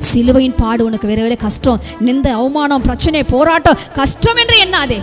சிலுவையின் பாடு உனக்கு வேற வேலை கஷ்டம் நிந்த அவமானம் பிரச்சனை போராட்டம் கஷ்டம் என்று எண்ணாதே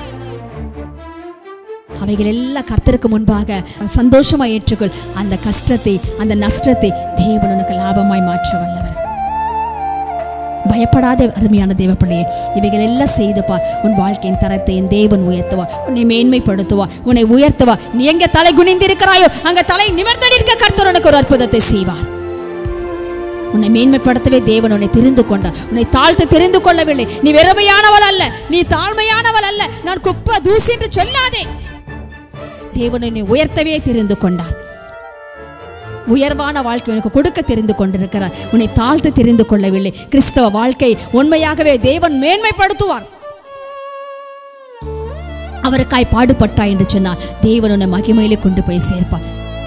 அவைகள் எல்லாம் கர்த்தருக்கு முன்பாக சந்தோஷமா ஏற்றுக்கொள் அந்த கஷ்டத்தை அந்த நஷ்டத்தை தேவன் உனக்கு லாபமாய் மாற்ற வல்லவர் பயப்படாத அருமையான தேவப்பிள்ளையே இவைகள் எல்லாம் செய்து பார் உன் வாழ்க்கையின் தரத்தை என் தேவன் உயர்த்துவா உன்னை மேன்மைப்படுத்துவா உன்னை உயர்த்துவா நீ எங்க தலை குனிந்திருக்கிறாயோ அங்க தலை நிமிர்ந்தடிருக்க கர்த்தர் உனக்கு ஒரு அற்புதத்தை செய்வார் உன்னை மேன்மைப்படுத்தவே தேவன் உன்னை தெரிந்து கொண்டார் உன்னை தாழ்த்து தெரிந்து கொள்ளவில்லை நீ வெறுமையானவள் அல்ல நீ தாழ்மையானவள் அல்ல நான் குப்பை தூசி என்று சொல்லாதே தேவன் உன்னை உயர்த்தவே தெரிந்து கொண்டார் உயர்வான வாழ்க்கை உனக்கு கொடுக்க தெரிந்து கொண்டிருக்கிறார் உன்னை தாழ்த்து தெரிந்து கொள்ளவில்லை கிறிஸ்தவ வாழ்க்கை உண்மையாகவே தேவன் மேன்மைப்படுத்துவார் அவருக்காய் பாடுபட்டாய் என்று சொன்னால் தேவன் உன்னை மகிமையிலே கொண்டு போய் சேர்ப்பார்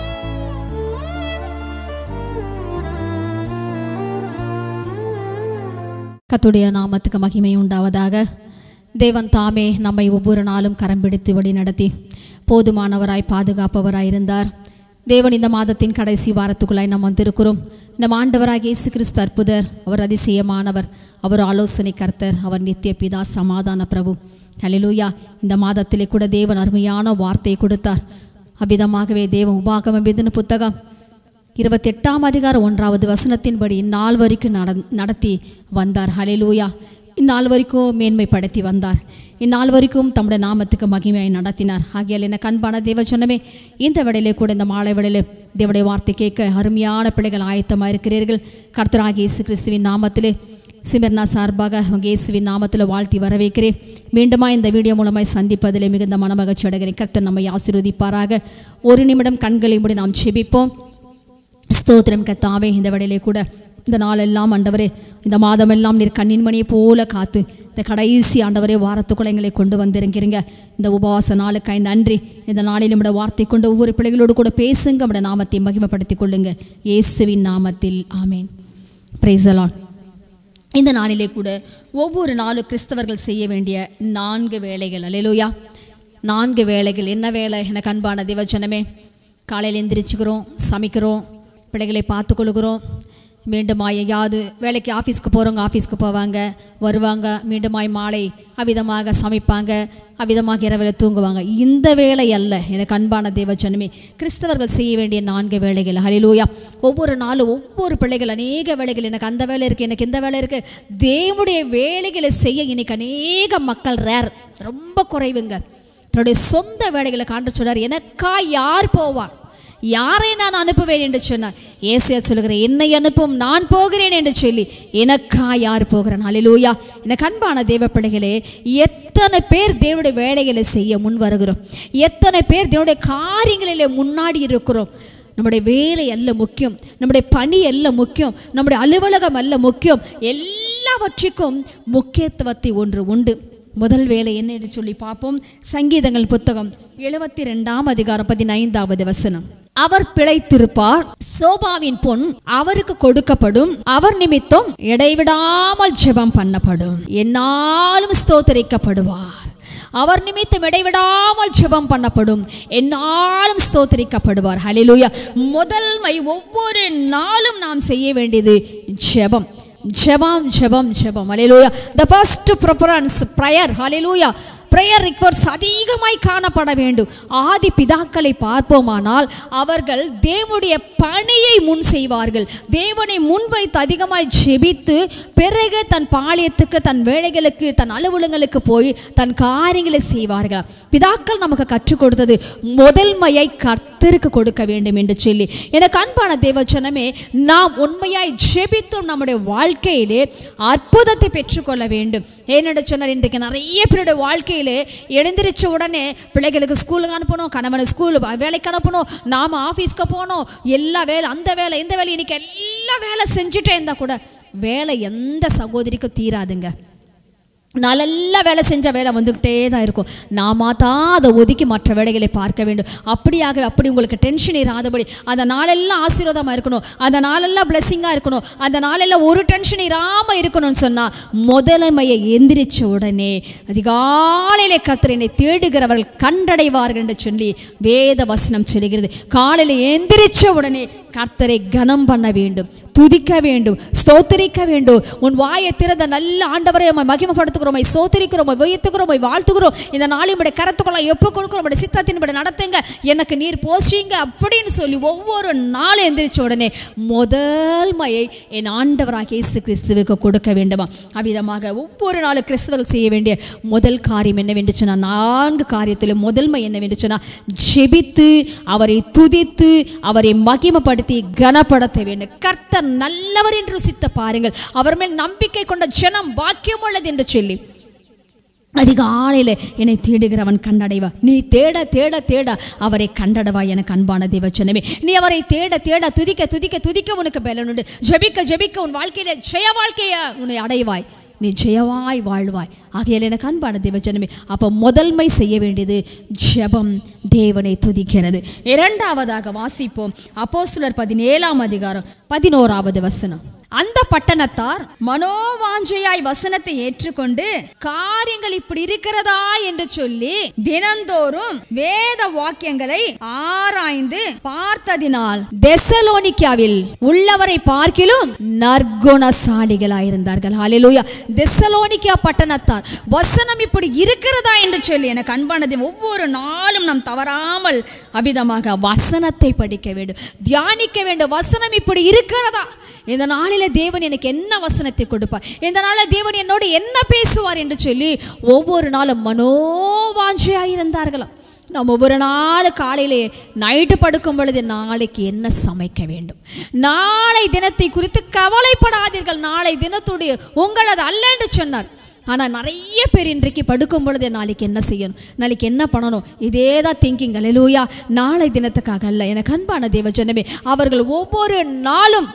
கத்துடைய நாமத்துக்கு மகிமை உண்டாவதாக தேவன் தாமே நம்மை ஒவ்வொரு நாளும் கரம் பிடித்து வழி நடத்தி போதுமானவராய் பாதுகாப்பவராய் இருந்தார் தேவன் இந்த மாதத்தின் கடைசி வாரத்துக்குள்ளாய் நாம் வந்திருக்கிறோம் நம் ஆண்டவராக இயேசு கிறிஸ்து அற்புதர் அவர் அதிசயமானவர் அவர் ஆலோசனை கர்த்தர் அவர் நித்திய பிதா சமாதான பிரபு ஹalleluya இந்த மாதத்திலே கூட தேவன் அருமையான வார்த்தையை கொடுத்தார் அவ்விதமாகவே தேவன் உபாகம பிதுன புத்தகம் இருபத்தெட்டாம் அதிகாரம் ஒன்றாவது வசனத்தின்படி இந்நாள் வரைக்கும் நட நடத்தி வந்தார் ஹalleluya இந்நாள் வரைக்கும் மேன்மைப்படுத்தி வந்தார் இந்நாள் வரைக்கும் தம்முடைய நாமத்துக்கு மகிமையை நடத்தினார் ஆகியால் என்ன கண்பான தேவ சொன்னமே இந்த வேளையிலே கூட இந்த மாலை வேளையிலே தேவனுடைய வார்த்தை கேட்க அருமையான பிள்ளைகள் ஆயத்தமாக இருக்கிறீர்கள் கர்த்தராகிய இயேசு கிறிஸ்துவின் நாமத்திலே சிமர்னா சார்பாக உங்க இயேசுவின் நாமத்தில் வாழ்த்தி வரவேற்கிறேன் மீண்டுமா இந்த வீடியோ மூலமாய் சந்திப்பதிலே மிகுந்த மனமகிழ்ச்சி அடைகிறேன் கர்த்தர் நம்மை ஆசீர்வதிப்பாராக ஒரு நிமிடம் கண்களை மூடி நாம் செபிப்போம் ஸ்தோத்திரம் கத்தாவே இந்த வேளையிலே கூட இந்த நாளெல்லாம் ஆண்டவரே இந்த மாதமெல்லாம் நீர் கண்ணின் மணியை போல காத்து இந்த கடைசி ஆண்டவரே வாரத்துக்குள்ள எங்களை கொண்டு வந்திருக்கிறீங்க இந்த உபவாச நாளுக்காய் நன்றி இந்த நாளில் நம்முடைய வார்த்தை கொண்டு ஒவ்வொரு பிள்ளைகளோடு கூட பேசுங்க நம்முடைய நாமத்தை மகிமைப்படுத்திக் கொள்ளுங்க இயேசுவின் நாமத்தில் ஆமேன் பிரைசலான் இந்த நாளிலே கூட ஒவ்வொரு நாளும் கிறிஸ்தவர்கள் செய்ய வேண்டிய நான்கு வேலைகள் அல்லேலூயா நான்கு வேலைகள் என்ன வேலை எனக்கு அன்பான தேவச்சனமே காலையில் எந்திரிச்சுக்கிறோம் சமைக்கிறோம் பிள்ளைகளை பார்த்துக்கொள்கிறோம் மீண்டுமாய் எங்கேயாவது வேலைக்கு ஆஃபீஸ்க்கு போகிறவங்க ஆஃபீஸ்க்கு போவாங்க வருவாங்க மீண்டுமாய் மாலை அவ்விதமாக சமைப்பாங்க அவ்விதமாக இரவில் தூங்குவாங்க இந்த வேலை அல்ல எனக்கு அன்பான தேவச்சனமே கிறிஸ்தவர்கள் செய்ய வேண்டிய நான்கு வேலைகள் ஹலிலூயா ஒவ்வொரு நாளும் ஒவ்வொரு பிள்ளைகள் அநேக வேலைகள் எனக்கு அந்த வேலை இருக்குது எனக்கு இந்த வேலை இருக்குது தேவனுடைய வேலைகளை செய்ய இன்னைக்கு அநேக மக்கள் ரேர் ரொம்ப குறைவுங்க தன்னுடைய சொந்த வேலைகளை காண்ற சொன்னார் எனக்கா யார் போவான் யாரை நான் அனுப்புவேன் என்று சொன்னார் ஏசியா சொல்லுகிறேன் என்னை அனுப்பும் நான் போகிறேன் என்று சொல்லி எனக்கா யார் போகிறேன் அலிலூயா எனக்கு அன்பான தேவ பிள்ளைகளே எத்தனை பேர் தேவனுடைய வேலைகளை செய்ய முன் வருகிறோம் எத்தனை பேர் தேவனுடைய காரியங்களிலே முன்னாடி இருக்கிறோம் நம்முடைய வேலை அல்ல முக்கியம் நம்முடைய பணி அல்ல முக்கியம் நம்முடைய அலுவலகம் அல்ல முக்கியம் எல்லாவற்றிற்கும் முக்கியத்துவத்தை ஒன்று உண்டு முதல் வேலை என்ன என்று சொல்லி பார்ப்போம் சங்கீதங்கள் புத்தகம் எழுபத்தி ரெண்டாம் அதிகாரம் பதினைந்தாவது வசனம் அவர் பிழைத்திருப்பார் சோபாவின் பொன் அவருக்கு கொடுக்கப்படும் அவர் நிமித்தம் இடைவிடாமல் ஜெபம் பண்ணப்படும் என்னாலும் ஸ்தோத்தரிக்கப்படுவார் அவர் நிமித்தம் இடைவிடாமல் ஜெபம் பண்ணப்படும் என்னாலும் ஸ்தோத்தரிக்கப்படுவார் ஹலிலூயா முதல்மை ஒவ்வொரு நாளும் நாம் செய்ய வேண்டியது ஜெபம் ஜெபம் ஜெபம் ஜெபம் hallelujah the first preference prayer hallelujah prayer requests அதிகமாய் காணப்பட வேண்டும் ஆதி பிதாக்களை பார்ப்போமானால் அவர்கள் தேவனுடைய பணியை முன் செய்வார்கள் தேவனை முன்வைத்து அதிகமாய் ஜெபித்து பிறகு தன் பாளையத்துக்கு தன் வேலைகளுக்கு தன் அலுவலங்களுக்கு போய் தன் காரியங்களை செய்வார்கள் பிதாக்கள் நமக்கு கற்றுக் கொடுத்தது முதல்மையை கர்த்தருக்கு கொடுக்க வேண்டும் என்று சொல்லி எனக்கு அன்பான தேவச்சனமே நாம் உண்மையாய் ஜெபித்தும் நம்முடைய வாழ்க்கையிலே அற்புதத்தை பெற்றுக்கொள்ள வேண்டும் ஏனென்று சொன்னால் இன்றைக்கு நிறைய பேருடைய வாழ்க்கையிலே எழுந்திரிச்ச உடனே பிள்ளைகளுக்கு ஸ்கூலுக்கு அனுப்பணும் கணவனை ஸ்கூல் வேலைக்கு அனுப்பணும் நாம் ஆஃபீஸ்க்கு போகணும் எல்லா வேலை அந்த வேலை இந்த வேலை இன்னைக்கு எல்லா வேலை செஞ்சுட்டே இருந்தால் கூட வேலை எந்த சகோதரிக்கும் தீராதுங்க நாளெல்லாம் வேலை செஞ்ச வேலை வந்துக்கிட்டே தான் இருக்கும் நாம தான் அதை ஒதுக்கி மற்ற வேலைகளை பார்க்க வேண்டும் அப்படியாக அப்படி உங்களுக்கு டென்ஷன் இராதபடி அந்த நாளெல்லாம் ஆசீர்வாதமாக இருக்கணும் அந்த நாளெல்லாம் பிளெஸ்ஸிங்காக இருக்கணும் அந்த நாளெல்லாம் ஒரு டென்ஷன் இராமல் இருக்கணும்னு சொன்னால் முதலமையை எந்திரிச்ச உடனே அதிகாலையிலே கர்த்தர் என்னை தேடுகிறவர்கள் கண்டடைவார்கள் என்று சொல்லி வேத வசனம் சொல்லுகிறது காலையில் எந்திரிச்ச உடனே கர்த்தரை கனம் பண்ண வேண்டும் துதிக்க வேண்டும் ஸ்தோத்தரிக்க வேண்டும் உன் வாயை திறந்த நல்ல ஆண்டவரை உம்மை மகிமைப்படுத்துகிறோம் உம்மை ஸ்தோத்தரிக்கிறோம் உம்மை உயர்த்துகிறோம் உம்மை வாழ்த்துகிறோம் இந்த நாளின் படி கரத்துக்குள்ள எப்போ கொடுக்கிறோம் உம்முடைய சித்தத்தின்படி நடத்துங்க எனக்கு நீர் போஷிங்க அப்படின்னு சொல்லி ஒவ்வொரு நாளும் எந்திரிச்ச உடனே முதல் மையை என் ஆண்டவராக இயேசு கிறிஸ்துவுக்கு கொடுக்க வேண்டுமா அவ்விதமாக ஒவ்வொரு நாளும் கிறிஸ்துவர்கள் செய்ய வேண்டிய முதல் காரியம் என்னவென்று சொன்னால் நான்கு காரியத்தில் முதல்மை என்னவென்று சொன்னால் ஜெபித்து அவரை துதித்து அவரை மகிமைப்படுத்தி கனப்படுத்த வேண்டும் கர்த்தர் நல்லவர் என்று ருசித்த பாருங்கள் அவர் மேல் நம்பிக்கை கொண்ட ஜனம் பாக்கியம் உள்ளது என்று சொல்லி அதிகாலையில் என்னை தேடுகிறவன் கண்டடைவா நீ தேட தேட தேட அவரை கண்டடவா எனக்கு அன்பான தேவச்சனமே நீ அவரை தேட தேட துதிக்க துதிக்க துதிக்க உனக்கு பலனுண்டு ஜெபிக்க ஜெபிக்க உன் வாழ்க்கையில ஜெய வாழ்க்கைய உன்னை அடைவாய் நீ ஜெயவாய் வாழ்வாய் ஆகையால் எனக்கு அன்பான தேவஜனமே அப்போ முதன்மை செய்ய வேண்டியது ஜெபம் தேவனை துதிக்கிறது இரண்டாவதாக வாசிப்போம் அப்போஸ்தலர் பதினேழாம் அதிகாரம் பதினோராவது வசனம் அந்த பட்டணத்தார் மனோவாஞ்சையாய் வசனத்தை ஏற்றுக்கொண்டு காரியங்கள் இப்படி இருக்கிறதா என்று சொல்லி தினந்தோறும் வேத வாக்கியங்களை ஆராய்ந்து பார்த்ததினால் தெசலோனிக்காவில் உள்ளவரை பார்க்கிலும் நற்குணசாலிகளாயிருந்தார்கள் ஹalleluya தெசலோனிக்கா பட்டணத்தார் வசனம் இப்படி இருக்கிறதா என்று சொல்லி எனக்கு அன்பானது ஒவ்வொரு நாளும் நாம் தவறாமல் அவிதமாக வசனத்தை படிக்க வேண்டும் தியானிக்க வேண்டும் வசனம் இப்படி இருக்கிறதா இந்த நாளில தேவன் எனக்கு என்ன வசனத்தை கொடுப்பார் இந்த நாளில் தேவன் என்னோடு என்ன பேசுவார் என்று சொல்லி ஒவ்வொரு நாளும் மனோவாஞ்சையாயிருந்தார்களாம் நம்ம ஒவ்வொரு நாள் காலையிலே நைட்டு படுக்கும் பொழுது நாளைக்கு என்ன சமைக்க வேண்டும் நாளை தினத்தை குறித்து கவலைப்படாதீர்கள் நாளை தினத்துடைய உங்களது அல்ல என்று சொன்னார் ஆனால் நிறைய பேர் இன்றைக்கு படுக்கும் பொழுது நாளைக்கு என்ன செய்யணும் நாளைக்கு என்ன பண்ணணும் இதே தான் திங்கிங் அலையிலூயா நாளை தினத்துக்காக அல்ல எனக்கு அன்பான தேவ ஜனமே அவர்கள் ஒவ்வொரு நாளும்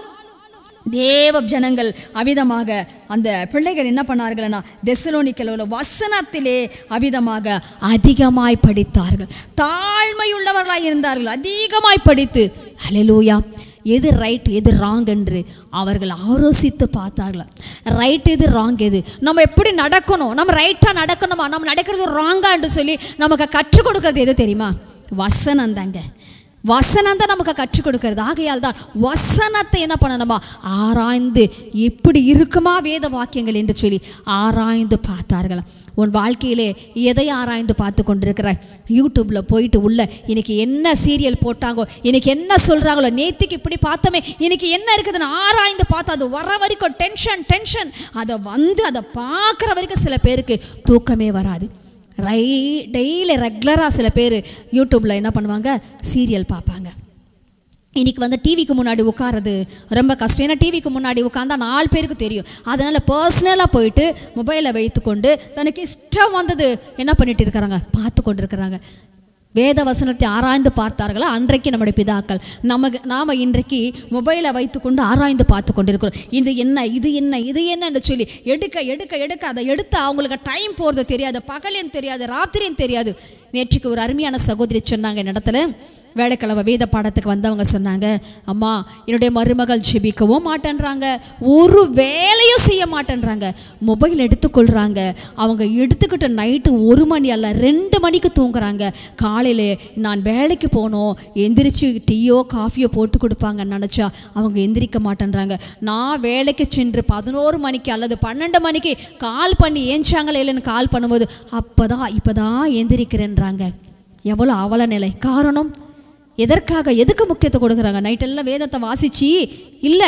தேவ ஜனங்கள் அவிதமாக அந்த பிள்ளைகள் என்ன பண்ணார்கள்னா தெசலோனிக்கலோல வசனத்திலே அவிதமாக அதிகமாய் படித்தார்கள் தாழ்மையுள்ளவர்களாய் இருந்தார்கள் அதிகமாய் படித்து ஹalleluya எது ரைட் எது ராங் என்று அவர்கள் ஆலோசித்து பார்த்தார்கள் ரைட் எது ராங் எது நம்ம எப்படி நடக்கணும் நம்ம ரைட்டாக நடக்கணுமா நம்ம நடக்கிறது ராங்கா என்று சொல்லி நமக்கு கற்றுக் கொடுக்கறது எது தெரியுமா வசனம் தாங்க வசனம் தான் நமக்கு கற்றுக் கொடுக்கிறது ஆகையால் தான் வசனத்தை என்ன பண்ணணுமா ஆராய்ந்து எப்படி இருக்குமா வேத வாக்கியங்கள் என்று சொல்லி ஆராய்ந்து பார்த்தார்கள் உன் வாழ்க்கையிலே எதை ஆராய்ந்து பார்த்து கொண்டிருக்கிறாய் யூடியூப்பில் போயிட்டு உள்ள இன்னைக்கு என்ன சீரியல் போட்டாங்கோ இன்னைக்கு என்ன சொல்கிறாங்களோ நேற்றுக்கு இப்படி பார்த்தோமே இன்னைக்கு என்ன இருக்குதுன்னு ஆராய்ந்து பார்த்தா அது வர வரைக்கும் டென்ஷன் டென்ஷன் அதை வந்து அதை பார்க்குற வரைக்கும் சில பேருக்கு தூக்கமே வராது ரை டெய்லி ரெகுலராக சில பேர் யூடியூப்பில் என்ன பண்ணுவாங்க சீரியல் பார்ப்பாங்க இன்னைக்கு வந்து டிவிக்கு முன்னாடி உட்காரது ரொம்ப கஷ்டம் ஏன்னா டிவிக்கு முன்னாடி உட்காந்தா நாலு பேருக்கு தெரியும் அதனால் பர்சனலாக போயிட்டு மொபைலை வைத்துக்கொண்டு தனக்கு இஷ்டம் வந்தது என்ன பண்ணிட்டு இருக்கிறாங்க பார்த்து கொண்டு இருக்கிறாங்க வேத வசனத்தை ஆராய்ந்து பார்த்தார்களா அன்றைக்கு நம்முடைய பிதாக்கள் நமக்கு நாம் இன்றைக்கு மொபைலை வைத்துக்கொண்டு ஆராய்ந்து பார்த்து கொண்டிருக்கிறோம் இது என்ன இது என்ன இது என்னன்னு சொல்லி எடுக்க எடுக்க எடுக்க அதை எடுத்து அவங்களுக்கு டைம் போகிறது தெரியாது பகலையும் தெரியாது ராத்திரியும் தெரியாது நேற்றுக்கு ஒரு அருமையான சகோதரி சொன்னாங்க இந்த இடத்துல வேலைக்கிழமை வேத பாடத்துக்கு வந்தவங்க சொன்னாங்க அம்மா என்னுடைய மருமகள் ஜெபிக்கவும் மாட்டேன்றாங்க ஒரு வேலையும் செய்ய மாட்டேன்றாங்க மொபைல் எடுத்துக்கொள்கிறாங்க அவங்க எடுத்துக்கிட்ட நைட்டு ஒரு மணி அல்ல ரெண்டு மணிக்கு தூங்குறாங்க காலையில் நான் வேலைக்கு போனோம் எந்திரிச்சு டீயோ காஃபியோ போட்டு கொடுப்பாங்கன்னு நினச்சா அவங்க எந்திரிக்க மாட்டேன்றாங்க நான் வேலைக்கு சென்று பதினோரு மணிக்கு அல்லது பன்னெண்டு மணிக்கு கால் பண்ணி ஏஞ்சாங்களே இல்லைன்னு கால் பண்ணும்போது அப்போ தான் இப்போ தான் எந்திரிக்கிறேன்றாங்க எவ்வளோ அவல நிலை காரணம் எதற்காக எதுக்கு முக்கியத்துவம் கொடுக்குறாங்க நைட்டெல்லாம் வேதத்தை வாசிச்சு இல்லை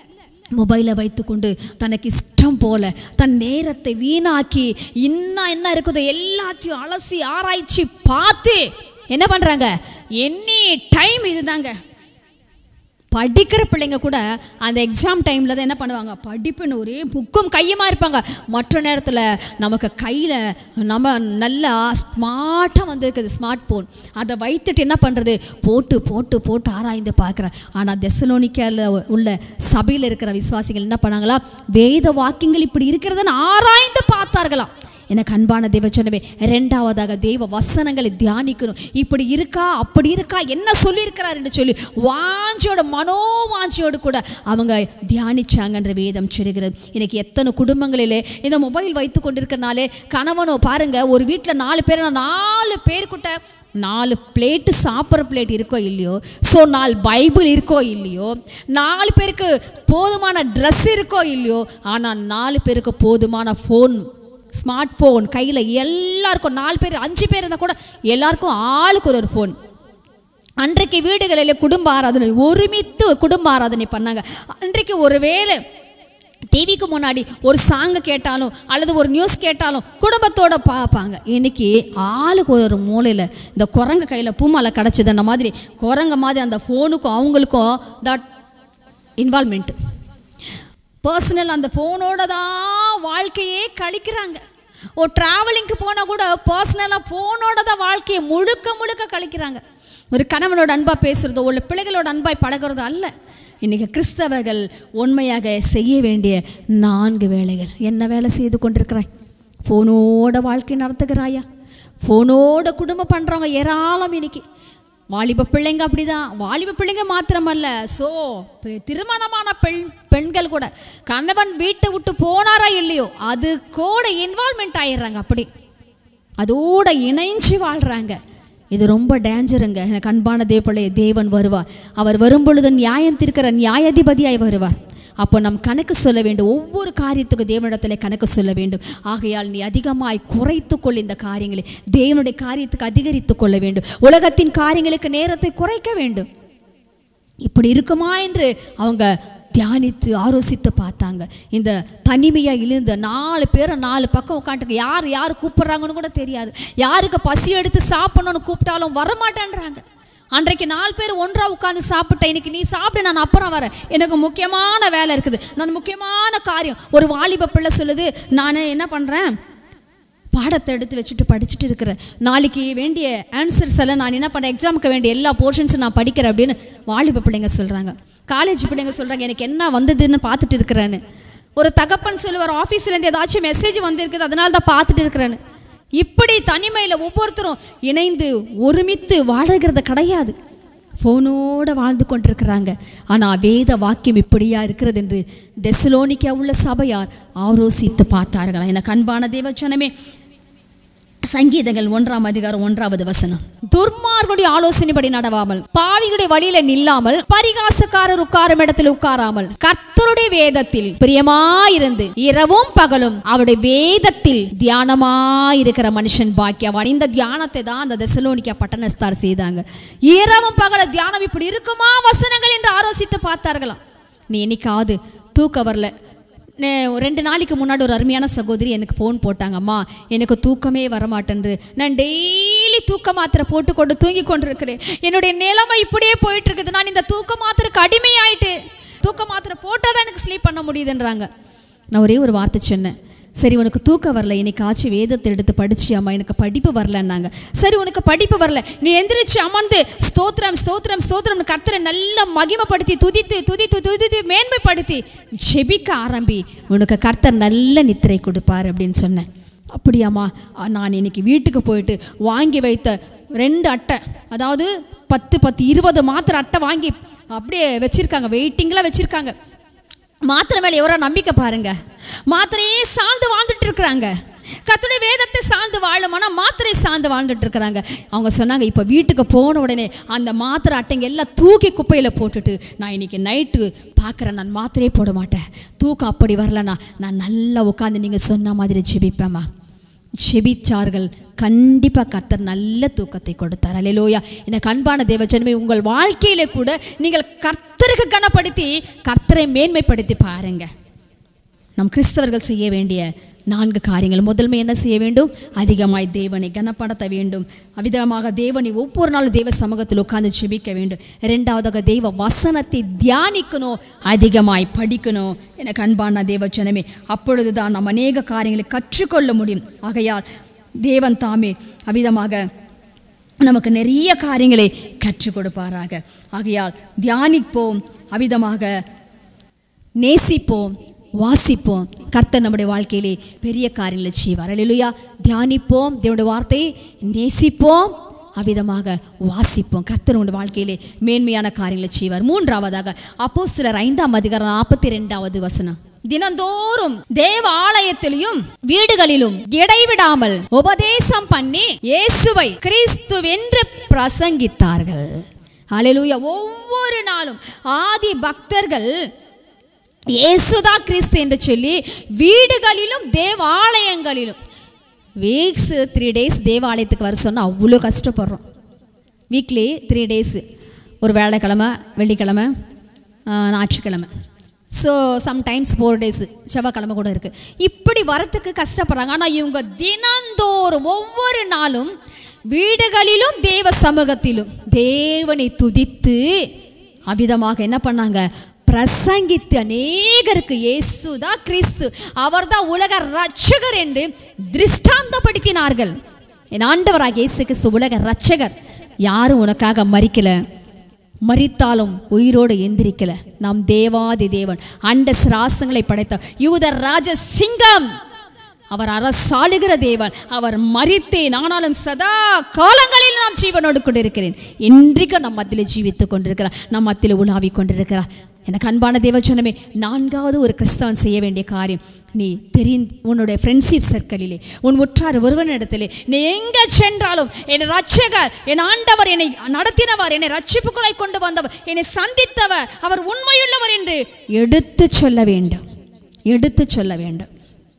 மொபைலை வைத்துக்கொண்டு தனக்கு இஷ்டம் போல தன் நேரத்தை வீணாக்கி இன்னும் என்ன இருக்குதோ எல்லாத்தையும் அலசி ஆராய்ச்சி பார்த்து என்ன பண்ணுறாங்க எனி டைம் இதுதாங்க படிக்கிற பிள்ளைங்க கூட அந்த எக்ஸாம் டைமில் தான் என்ன பண்ணுவாங்க படிப்புன்னு ஒரே புக்கும் கையுமா இருப்பாங்க மற்ற நேரத்தில் நமக்கு கையில் நம்ம நல்லா ஸ்மார்ட்டாக வந்திருக்குது ஸ்மார்ட் ஃபோன் அதை வைத்துட்டு என்ன பண்ணுறது போட்டு போட்டு போட்டு ஆராய்ந்து பார்க்குறேன் ஆனால் தெசலோனிக்கால உள்ள சபையில் இருக்கிற விசுவாசிகள் என்ன பண்ணாங்களா வேத வாக்கியங்கள் இப்படி இருக்கிறதுன்னு ஆராய்ந்து பார்த்தார்களாம் எனக்கு அன்பான தேவ சொன்னவே ரெண்டாவதாக தெய்வ வசனங்களை தியானிக்கணும் இப்படி இருக்கா அப்படி இருக்கா என்ன சொல்லியிருக்கிறார் என்று சொல்லி வாஞ்சியோட மனோவாஞ்சியோடு கூட அவங்க தியானிச்சாங்கன்ற வேதம் சொல்லுகிறது இன்னைக்கு எத்தனை குடும்பங்களிலே இந்த மொபைல் வைத்து கொண்டிருக்கனாலே கணவனோ பாருங்க ஒரு வீட்டில் நாலு பேர் நாலு பேர்கிட்ட நாலு பிளேட்டு சாப்பிட்ற பிளேட் இருக்கோ இல்லையோ ஸோ நாலு பைபிள் இருக்கோ இல்லையோ நாலு பேருக்கு போதுமான ட்ரெஸ் இருக்கோ இல்லையோ ஆனால் நாலு பேருக்கு போதுமான ஃபோன் ஸ்மார்ட் ஃபோன் கையில் எல்லாருக்கும் நாலு பேர் அஞ்சு பேர் இருந்தால் கூட எல்லாருக்கும் ஆளுக்கு ஒரு ஒரு ஃபோன் அன்றைக்கு வீடுகளில் குடும்ப ஆராதனை ஒருமித்து குடும்ப ஆராதனை பண்ணாங்க அன்றைக்கு ஒருவேளை டிவிக்கு முன்னாடி ஒரு சாங்கு கேட்டாலும் அல்லது ஒரு நியூஸ் கேட்டாலும் குடும்பத்தோட பார்ப்பாங்க இன்னைக்கு ஆளுக்கு ஒரு மூலையில் இந்த குரங்கு கையில் பூமாலை கிடச்சிது அந்த மாதிரி குரங்க மாதிரி அந்த ஃபோனுக்கும் அவங்களுக்கும் தட் இன்வால்மெண்ட் பர்சனல் அந்த ஃபோனோட தான் வாழ்க்கையே கழிக்கிறாங்க ஒரு ட்ராவலிங்க்கு போனால் கூட பர்சனலாக ஃபோனோட தான் வாழ்க்கையை முழுக்க முழுக்க கழிக்கிறாங்க ஒரு கணவனோட அன்பாக பேசுகிறதோ உள்ள பிள்ளைகளோட அன்பாய் பழகிறதோ அல்ல இன்றைக்கி கிறிஸ்தவர்கள் உண்மையாக செய்ய வேண்டிய நான்கு வேலைகள் என்ன வேலை செய்து கொண்டிருக்கிறாய் ஃபோனோட வாழ்க்கை நடத்துகிறாயா ஃபோனோட குடும்பம் பண்ணுறவங்க ஏராளம் இன்னைக்கு வாலிப பிள்ளைங்க அப்படிதான் வாலிப பிள்ளைங்க மாத்திரமல்ல ஸோ திருமணமான பெண் பெண்கள் கூட கணவன் வீட்டை விட்டு போனாரா இல்லையோ அது கூட இன்வால்மெண்ட் ஆயிடுறாங்க அப்படி அதோட இணைஞ்சு வாழ்கிறாங்க இது ரொம்ப டேஞ்சருங்க எனக்கு அன்பான தேவப்பிள்ளை தேவன் வருவார் அவர் வரும்பொழுது நியாயம் தீர்க்கிற நியாயாதிபதியாய் வருவார் அப்போ நம் கணக்கு சொல்ல வேண்டும் ஒவ்வொரு காரியத்துக்கு தேவனிடத்தில் கணக்கு சொல்ல வேண்டும் ஆகையால் நீ அதிகமாய் குறைத்து கொள் இந்த காரியங்களை தேவனுடைய காரியத்துக்கு அதிகரித்து கொள்ள வேண்டும் உலகத்தின் காரியங்களுக்கு நேரத்தை குறைக்க வேண்டும் இப்படி இருக்குமா என்று அவங்க தியானித்து ஆலோசித்து பார்த்தாங்க இந்த தனிமையாக இழுந்த நாலு பேரை நாலு பக்கம் உட்காந்துட்டு யார் யார் கூப்பிட்றாங்கன்னு கூட தெரியாது யாருக்கு பசி எடுத்து சாப்பிடணும்னு கூப்பிட்டாலும் வரமாட்டேன்றாங்க அன்றைக்கு நாலு பேர் ஒன்றா உட்காந்து சாப்பிட்டேன் இன்னைக்கு நீ சாப்பிட்டு நான் அப்புறம் வரேன் எனக்கு முக்கியமான வேலை இருக்குது நான் முக்கியமான காரியம் ஒரு வாலிப பிள்ளை சொல்லுது நான் என்ன பண்ணுறேன் பாடத்தை எடுத்து வச்சுட்டு படிச்சுட்டு இருக்கிறேன் நாளைக்கு வேண்டிய ஆன்சர்ஸ் எல்லாம் நான் என்ன பண்ணுறேன் எக்ஸாமுக்கு வேண்டிய எல்லா போர்ஷன்ஸும் நான் படிக்கிறேன் அப்படின்னு வாலிப பிள்ளைங்க சொல்கிறாங்க காலேஜ் பிள்ளைங்க சொல்கிறாங்க எனக்கு என்ன வந்ததுன்னு பார்த்துட்டு இருக்கிறேன்னு ஒரு தகப்பன் சொல்லுவார் ஆஃபீஸ்லேருந்து ஏதாச்சும் மெசேஜ் வந்திருக்குது அதனால தான் பார்த்துட்டு இருக்கிறேன்னு இப்படி தனிமையில் ஒவ்வொருத்தரும் இணைந்து ஒருமித்து வாழுகிறது கிடையாது ஃபோனோட வாழ்ந்து கொண்டிருக்கிறாங்க ஆனால் வேத வாக்கியம் இப்படியா இருக்கிறது என்று தெசலோனிக்கா உள்ள சபையார் ஆலோசித்து பார்த்தார்களா எனக்கு அன்பான தேவச்சனமே சங்கீதங்கள் ஒன்றாம் அதிகாரம் ஒன்றாவது வசனம் துர்மார்களுடைய ஆலோசனைப்படி நடவாமல் பாவிகளுடைய வழியில நில்லாமல் பரிகாசக்காரர் உட்காரும் இடத்தில் உட்காராமல் கர்த்தருடைய வேதத்தில் பிரியமாயிருந்து இரவும் பகலும் அவருடைய வேதத்தில் தியானமாயிருக்கிற மனுஷன் பாக்கியவான் இந்த தியானத்தை தான் அந்த தெசலோனிக்கா பட்டணஸ்தார் செய்தாங்க இரவும் பகல தியானம் இப்படி இருக்குமா வசனங்கள் என்று ஆலோசித்து பார்த்தார்களாம் நீ என்னைக்காவது தூக்க வரல நே- ரெண்டு நாளைக்கு முன்னாடி ஒரு அருமையான சகோதரி எனக்கு ஃபோன் போட்டாங்க அம்மா எனக்கு தூக்கமே வரமாட்டேன்து நான் டெய்லி தூக்க மாத்திரை போட்டுக்கொண்டு தூங்கி கொண்டிருக்கிறேன் என்னுடைய நிலைமை இப்படியே போயிட்டு இருக்குது நான் இந்த தூக்க மாத்திரைக்கு அடிமையாயிட்டு தூக்க மாத்திரை போட்டால் தான் எனக்கு ஸ்லீப் பண்ண முடியுதுன்றாங்க நான் ஒரே ஒரு வார்த்தை சொன்னேன் சரி உனக்கு தூக்கம் வரல இன்னைக்காச்சும் வேதத்தை எடுத்து படிச்சியாம்மா எனக்கு படிப்பு வரலன்னாங்க சரி உனக்கு படிப்பு வரல நீ எந்திரிச்சு அமர்ந்து ஸ்தோத்திரம் ஸ்தோத்திரம் ஸ்தோத்திரம் கர்த்தரை நல்லா மகிமைப்படுத்தி துதித்து துதித்து துதித்து மேன்மைப்படுத்தி ஜெபிக்க ஆரம்பி உனக்கு கர்த்தர் நல்ல நித்திரை கொடுப்பார் அப்படின்னு சொன்னேன் அப்படியாம்மா ஆ, நான் இன்னைக்கு வீட்டுக்கு போயிட்டு வாங்கி வைத்த ரெண்டு அட்டை அதாவது பத்து பத்து இருபது மாத்திரை அட்டை வாங்கி அப்படியே வச்சிருக்காங்க வெயிட்டிங்கில் வச்சிருக்காங்க மாத்திரை மேலே எவரோ நம்பிக்கை பாருங்க மாத்திரையே சார்ந்து வாழ்ந்துட்டு இருக்கிறாங்க கர்த்தருடைய வேதத்தை சார்ந்து வாழுமானா மாத்திரை சார்ந்து வாழ்ந்துட்டு இருக்கிறாங்க அவங்க சொன்னாங்க இப்போ வீட்டுக்கு போன உடனே அந்த மாத்திரை அட்டைங்க எல்லாம் தூக்கி குப்பையில் போட்டுட்டு நான் இன்னைக்கு நைட்டு பார்க்குறேன் நான் மாத்திரையே போட மாட்டேன் தூக்கம் அப்படி வரலனா நான் நல்லா உட்காந்து நீங்கள் சொன்ன மாதிரி ஜெபிப்பேம்மா செபிச்சார்கள் கண்டிப்பாக கர்த்தர் நல்ல தூக்கத்தை கொடுத்தார் அல்லேலூயா எனக்கு அன்பான தேவஜனமே உங்கள் வாழ்க்கையிலே கூட நீங்கள் கர்த்தருக்கு கனப்படுத்தி கர்த்தரை மேன்மைப்படுத்தி பாருங்க நம் கிறிஸ்தவர்கள் செய்ய வேண்டிய நான்கு காரியங்கள் முதன்மை என்ன செய்ய வேண்டும் அதிகமாய் தேவனை கனப்படுத்த வேண்டும் அவ்விதமாக தேவனை ஒவ்வொரு நாளும் தேவ சமூகத்தில் உட்கார்ந்து ஜெபிக்க வேண்டும் இரண்டாவதாக தெய்வ வசனத்தை தியானிக்கணும் அதிகமாய் படிக்கணும் எனக்கு அன்பான தேவ ஜனமே அப்பொழுது தான் நாம் அநேக காரியங்களை கற்றுக்கொள்ள முடியும் ஆகையால் தேவன் தாமே அவ்விதமாக நமக்கு நிறைய காரியங்களை கற்றுக் கொடுப்பாராக ஆகையால் தியானிப்போம் அவிதமாக நேசிப்போம் வாசிப்போம் கர்த்தர் நம்முடைய வாழ்க்கையிலே பெரிய காரியங்களை செய்வார் அல்லேலூயா தியானிப்போம் தேவனுடைய வார்த்தையை நேசிப்போம் அவ்விதமாக வாசிப்போம் கர்த்தர் உங்களுடைய வாழ்க்கையிலே மேன்மையான காரியங்களை செய்வார் மூன்றாவதாக அப்போ சிலர் ஐந்தாம் அதிகாரம் நாற்பத்தி ரெண்டாவது வசனம் தினந்தோறும் தேவ ஆலயத்திலும் வீடுகளிலும் இடைவிடாமல் உபதேசம் பண்ணி இயேசுவை கிறிஸ்துவென்று பிரசங்கித்தார்கள் அல்லேலூயா ஒவ்வொரு நாளும் ஆதி பக்தர்கள் இயேசுதா கிறிஸ்து என்று சொல்லி வீடுகளிலும் தேவாலயங்களிலும் வீக்ஸ் த்ரீ டேஸ் தேவாலயத்துக்கு வர சொன்னால் அவ்வளோ கஷ்டப்படுறோம் வீக்லி த்ரீ டேஸ் ஒரு வேலைக்கிழமை வெள்ளிக்கிழமை ஆஹ், ஞாயிற்றுக்கிழமை ஸோ சம்டைம்ஸ் ஃபோர் டேஸ் செவ்வாய்க்கிழமை கூட இருக்குது இப்படி வரத்துக்கு கஷ்டப்படுறாங்க ஆனால் இவங்க தினந்தோறும் ஒவ்வொரு நாளும் வீடுகளிலும் தேவ சமூகத்திலும் தேவனை துதித்து அவ்விதமாக என்ன பண்ணாங்க பிரசங்கித்து அநேகருக்கு இயேசுதான் கிறிஸ்து அவர்தான் உலக ரட்சகர் என்று திருஷ்டாந்தப்படுத்தினார்கள் என் ஆண்டவராக இயேசு கிறிஸ்து உலக ரட்சகர் யாரும் உனக்காக மறிக்கல மரித்தாலும் உயிரோடு எந்திரிக்கல நாம் தேவாதி தேவன் அண்ட சிராசங்களை படைத்த யூத ராஜ சிங்கம் அவர் அரசாளுகிற தேவன் அவர் மரித்தேன் ஆனாலும் சதா காலங்களில் நாம் ஜீவனோடு கொண்டிருக்கிறேன் இன்றைக்கு நம் மத்தியில் ஜீவித்துக் கொண்டிருக்கிறார் நம் மத்தியில் உலாவிக் கொண்டிருக்கிறார் எனக்கு அன்பான தேவச்சனமே நான்காவது ஒரு கிறிஸ்தவன் செய்ய வேண்டிய காரியம் நீ தெரி உன்னுடைய ஃப்ரெண்ட்ஷிப் சர்க்கிளிலே உன் உற்றார் ஒருவனிடத்திலே நீ எங்கே சென்றாலும் என் ரட்சகர் என் ஆண்டவர் என்னை நடத்தினவர் என்னை ரட்சிப்புக்குள்ளே கொண்டு வந்தவர் என்னை சந்தித்தவர் அவர் உண்மையுள்ளவர் என்று எடுத்துச் சொல்ல வேண்டும் எடுத்துச் சொல்ல வேண்டும்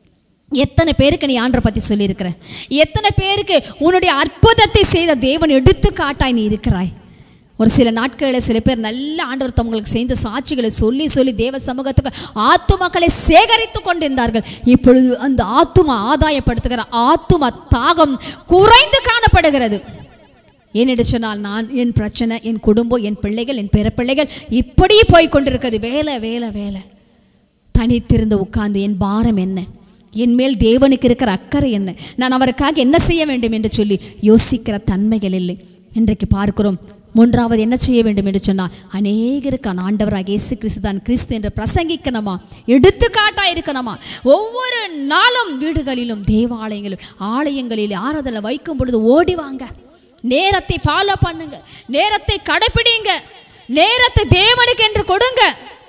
எத்தனை பேருக்கு நீ ஆண்டரை பற்றி சொல்லியிருக்கிற எத்தனை பேருக்கு உன்னுடைய அற்புதத்தை செய்த தேவன் எடுத்து காட்டாய் நீ இருக்கிறாய் ஒரு சில நாட்களில் சில பேர் நல்ல ஆண்டவர் தங்களுக்கு செய்த சாட்சிகளை சொல்லி சொல்லி தேவ சமூகத்துக்கு ஆத்துமாக்களை சேகரித்து கொண்டிருந்தார்கள் இப்பொழுது அந்த ஆத்துமா ஆதாயப்படுத்துகிற ஆத்தும தாகம் குறைந்து காணப்படுகிறது ஏனென்று சொன்னால் நான் என் பிரச்சனை என் குடும்பம் என் பிள்ளைகள் என் பிறப்பிள்ளைகள் இப்படியே போய் கொண்டிருக்கிறது வேலை வேலை வேலை தனித்திருந்து உட்கார்ந்து என் பாரம் என்ன என் மேல் தேவனுக்கு இருக்கிற அக்கறை என்ன நான் அவருக்காக என்ன செய்ய வேண்டும் என்று சொல்லி யோசிக்கிற தன்மைகள் இல்லை இன்றைக்கு பார்க்கிறோம் மூன்றாவது என்ன செய்ய வேண்டும் என்று சொன்னால் அநேகருக்கான ஆண்டவராக இயேசு கிறிஸ்து தான் கிறிஸ்து என்று பிரசங்கிக்கணுமா எடுத்துக்காட்டா இருக்கணுமா ஒவ்வொரு நாளும் வீடுகளிலும் தேவாலயங்களிலும் ஆலயங்களில் ஆராதனை வைக்கும் பொழுது ஓடி வாங்க நேரத்தை ஃபாலோ பண்ணுங்க நேரத்தை கடைப்பிடிங்க நேரத்தை தேவனுக்கு என்று கொடுங்க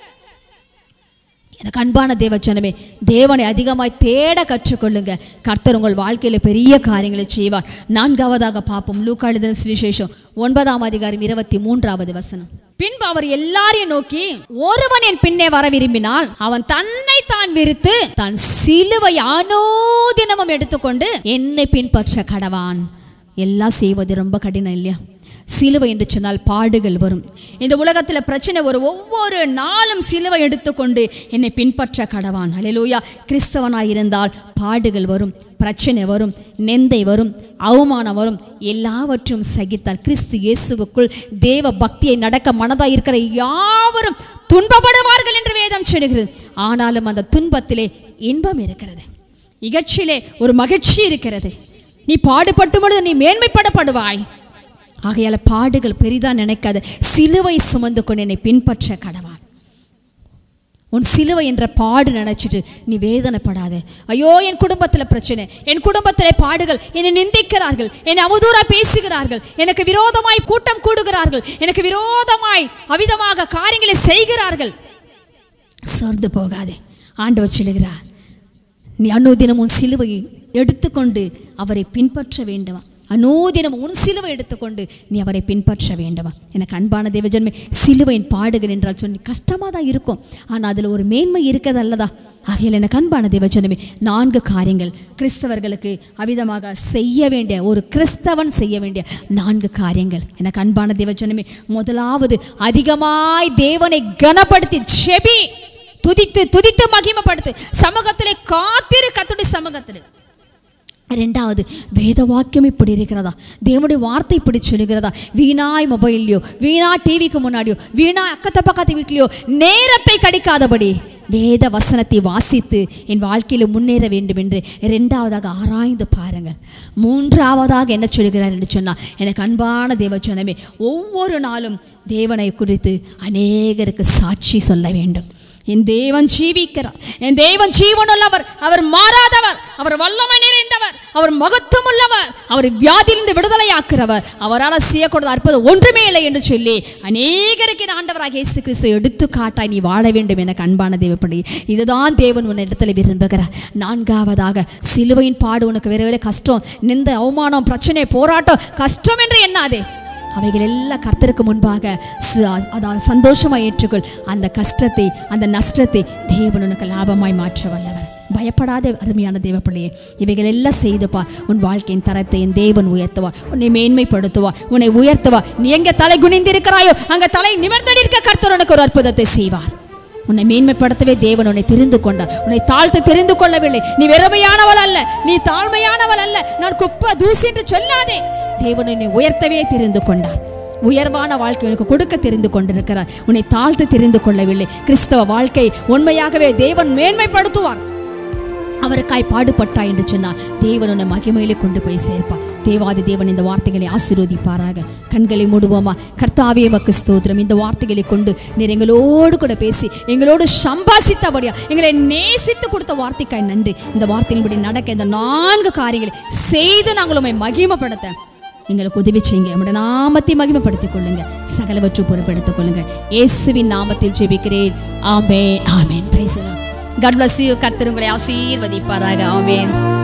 எனக்கு அன்பான தேவச்சனமே தேவனை அதிகமாய் தேட கற்றுக்கொள்ளுங்க கர்த்தர் உங்கள் வாழ்க்கையில் பெரிய காரியங்களை செய்வார் நான்காவதாக பார்ப்போம் லூக்காளுதல் சுவிசேஷம் ஒன்பதாம் அதிகாரம் இருபத்தி மூன்றாவது வசனம் பின்பு அவர் எல்லாரையும் நோக்கி ஒருவன் என் பின்னே வர விரும்பினால் அவன் தன்னை தான் விரித்து தன் சிலுவை அனோதினமும் எடுத்துக்கொண்டு என்னை பின்பற்ற கடவான் எல்லாம் செய்வது ரொம்ப கடினம் இல்லையா சிலுவை என்று சொன்னால் பாடுகள் வரும் இந்த உலகத்தில் பிரச்சனை வரும் ஒவ்வொரு நாளும் சிலுவை எடுத்துக்கொண்டு என்னை பின்பற்ற கடவான் அலையலூயா கிறிஸ்தவனாய் இருந்தால் பாடுகள் வரும் பிரச்சனை வரும் நெந்தை வரும் அவமானம் வரும் எல்லாவற்றும் சகித்தால் கிறிஸ்து இயேசுவுக்குள் தேவ பக்தியை நடக்க மனதாய் இருக்கிற யாவரும் துன்பப்படுவார்கள் என்று வேதம் சொல்லுகிறது ஆனாலும் அந்த துன்பத்திலே இன்பம் இருக்கிறது இகழ்ச்சியிலே ஒரு மகிழ்ச்சி இருக்கிறது நீ பாடுபட்டும் பொழுது நீ மேன்மைப்படப்படுவாய் ஆகையால பாடுகள் பெரிதா நினைக்காத சிலுவை சுமந்து கொண்டு என்னை பின்பற்ற கடவான் உன் சிலுவை என்ற பாடு நினைச்சிட்டு நீ வேதனைப்படாத ஐயோ என் குடும்பத்தில் பிரச்சனை என் குடும்பத்தில் பாடுகள் என்னை நிந்திக்கிறார்கள் என்னை அவதூறா பேசுகிறார்கள் எனக்கு விரோதமாய் கூட்டம் கூடுகிறார்கள் எனக்கு விரோதமாய் அவிதமாக காரியங்களை செய்கிறார்கள் சோர்ந்து போகாதே ஆண்டவர் சொல்லுகிறார் நீ அனுதினம் உன் சிலுவையை எடுத்துக்கொண்டு அவரை பின்பற்ற வேண்டுமா அனோதினம் உன் சிலுவை எடுத்துக்கொண்டு நீ அவரை பின்பற்ற வேண்டுமா எனக்கு அன்பான தேவஜன்மை சிலுவையின் பாடுகள் என்றால் சொல்லி கஷ்டமாக தான் இருக்கும் ஆனால் அதில் ஒரு மேன்மை இருக்கிறது அல்லதா ஆகையில் எனக்கு அன்பான தேவஜனமே நான்கு காரியங்கள் கிறிஸ்தவர்களுக்கு அவிதமாக செய்ய வேண்டிய ஒரு கிறிஸ்தவன் செய்ய வேண்டிய நான்கு காரியங்கள் எனக்கு அன்பான தேவஜனமே முதலாவது அதிகமாய் தேவனை கனப்படுத்தி செபி துதித்து துதித்து மகிமைப்படுத்து சமூகத்திலே காத்திரு கத்துடைய சமூகத்திலே ரெண்டாவது வேத வாக்கியம் இப்படி இருக்கிறதா தேவனுடைய வார்த்தை இப்படி சொல்லுகிறதா வீணாய் மொபைல்லையோ வீணா டிவிக்கு முன்னாடியோ வீணா அக்கத்த பக்கத்து வீட்லையோ நேரத்தை கடிக்காதபடி வேத வசனத்தை வாசித்து என் வாழ்க்கையில் முன்னேற வேண்டும் என்று இரண்டாவதாக ஆராய்ந்து பாருங்கள் மூன்றாவதாக என்ன சொல்கிறார் என்று சொன்னால் எனக்கு அன்பான தேவச்சனமே ஒவ்வொரு நாளும் தேவனை குறித்து அநேகருக்கு சாட்சி சொல்ல வேண்டும் என் தேவன் ஜீவிக்கிறார் என் தேவன் ஜீவனுள்ளவர் அவர் மாறாதவர் அவர் வல்லமை நிறைந்தவர் அவர் மகத்துவம் உள்ளவர் அவர் வியாதியிலிருந்து விடுதலையாக்குறவர் அவரால் செய்யக்கூடாத அற்புதம் ஒன்றுமே இல்லை என்று சொல்லி அநேகருக்கு என் ஆண்டவராக இயேசு கிறிஸ்து எடுத்து காட்டாய் நீ வாழ வேண்டும் எனக்கு அன்பான தேவப்படி இதுதான் தேவன் உன் இடத்துல விரும்புகிறார் நான்காவதாக சிலுவையின் பாடு உனக்கு வேற வேலை கஷ்டம் நிந்த அவமானம் பிரச்சனை போராட்டம் கஷ்டம் என்று எண்ணாதே அவைகள் எல்லாம் கர்த்தருக்கு முன்பாக ச- அதாவது சந்தோஷமாய் ஏற்றுக்கொள் அந்த கஷ்டத்தை அந்த நஷ்டத்தை தேவன் உனக்கு லாபமாய் மாற்ற வல்லவர் பயப்படாத அருமையான தேவப்பிள்ளையே இவைகள் எல்லாம் செய்துப்பா உன் வாழ்க்கையின் தரத்தை என் தேவன் உயர்த்துவா உன்னை மேன்மைப்படுத்துவா உன்னை உயர்த்துவா நீ எங்க தலை குனிந்திருக்கிறாயோ அங்க தலை நிமிர்ந்தடி இருக்க கர்த்தர் உனக்கு ஒரு அற்புதத்தை செய்வார் உன்னை மேன்மைப்படுத்தவே தேவன் உன்னை தெரிந்து கொண்டார் உன்னை தாழ்த்து தெரிந்து கொள்ளவில்லை நீ வெறுமையானவள் அல்ல நீ தாழ்மையானவள் அல்ல நான் குப்பை தூசி என்று சொல்லாதே தேவன் உன்னை உயர்த்தவே தெரிந்து கொண்டார் உயர்வான வாழ்க்கை உனக்கு கொடுக்க தெரிந்து கொண்டிருக்கிறார் உன்னை தாழ்த்து தெரிந்து கொள்ளவில்லை கிறிஸ்தவ வாழ்க்கை உண்மையாகவே தேவன் மேன்மைப்படுத்துவார் அவருக்காய் பாடுபட்டாய் என்று சொன்னால் தேவன் உன்னை மகிமையிலே கொண்டு போய் சேர்ப்பார் தேவாதி தேவன் இந்த வார்த்தைகளை ஆசீர்வதிப்பாராக கண்களை மூடுவோமா கர்த்தாவே மக்கு ஸ்தோத்திரம் இந்த வார்த்தைகளை கொண்டு நீர் எங்களோடு கூட பேசி எங்களோடு சம்பாசித்தபடியா எங்களை நேசித்து கொடுத்த வார்த்தைக்காய் நன்றி இந்த வார்த்தையின்படி நடக்க இந்த நான்கு காரியங்களை செய்து நாங்கள் உண்மை மகிமைப்படுத்த எங்களுக்கு உதவி செய்யுங்க நம்முடைய நாமத்தை மகிமைப்படுத்திக் கொள்ளுங்க சகலவற்றை பொறுப்பெடுத்துக் கொள்ளுங்க இயேசுவின் நாமத்தில் ஜெபிக்கிறேன் ஆமே ஆமேன் பிரைஸ் காட் பிளஸ் யூ கர்த்தர் உங்களை ஆசீர்வதிப்பாராக ஆமென்